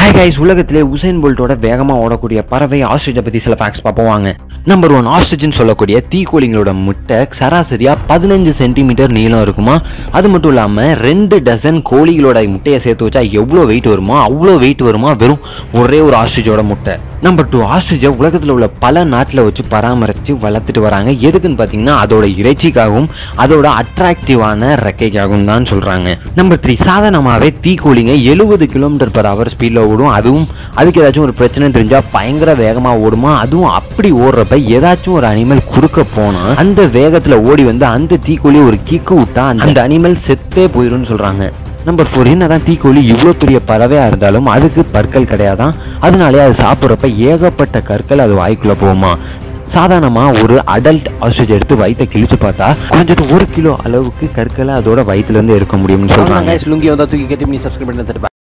hi guys உலகத்திலே உசைன் போல்ட்டோட வேகமா ஓடக்கூடிய பறவை ஆஸ்ட்ரிச்சை பத்தி சில ஃபேக்ட்ஸ் பார்ப்போம் வாங்க நம்பர் ஒன் ஆஸ்ட்ரிச்னு சொல்லக்கூடிய தீக்கோழிங்களோட முட்டை சராசரியா பதினஞ்சு சென்டிமீட்டர் நீளம் இருக்குமா அது மட்டும் இல்லாம ரெண்டு டசன் கோழிகளோட முட்டையை சேர்த்து வச்சா எவ்வளோ வெயிட் வருமோ அவ்வளோ வெயிட் வருமா வெறும் ஒரே ஒரு ஆஸ்ட்ரிச்சோட முட்டை நம்பர் டூ ஆஸ்ட்ரிச்சை உலகத்தில் உள்ள பல நாட்டில் வச்சு பராமரித்து வளர்த்துட்டு வராங்க எதுக்குன்னு பார்த்தீங்கன்னா அதோட இறைச்சிக்காகவும் அதோட அட்ராக்டிவான ரெக்கைக்காகவும் தான் சொல்கிறாங்க நம்பர் த்ரீ சாதாரணமாகவே தீக்கோழிங்க எழுபது கிலோமீட்டர் பர் ஹவர் ஸ்பீடில் ஓடும் அதுவும் அதுக்கு ஏதாச்சும் ஒரு பிரச்சனை தெரிஞ்சால் பயங்கர வேகமாக ஓடுமா அதுவும் அப்படி ஓடுறப்ப ஏதாச்சும் ஒரு அனிமல் குறுக்க போனால் அந்த வேகத்தில் ஓடி வந்து அந்த தீக்கோழி ஒரு கிக்கு விட்டா அந்த அனிமல் செத்தே போயிடும்னு சொல்கிறாங்க நம்பர் ஃபோர் என்னதான் தீக்கோழி இவ்வளோ பெரிய பறவையாக இருந்தாலும் அதுக்கு பற்கள் கிடையாதான் அதனாலே அது சாப்பிட்றப்ப ஏகப்பட்ட கற்கள் அது வாய்க்குள்ளே போகுமா சாதாரணமாக ஒரு அடல்ட் ஆஸ்ட்ரிச் எடுத்து வயிற்றை கிழிச்சு பார்த்தா கொஞ்சம் ஒரு கிலோ அளவுக்கு கற்களை அதோட வயிற்றுலேருந்து எடுக்க முடியும்னு சொல்கிறாங்க லுங்கி வந்தா தூக்கி கட்டி நீ சப்ஸ்கிரைப் பண்ணி தருப்பா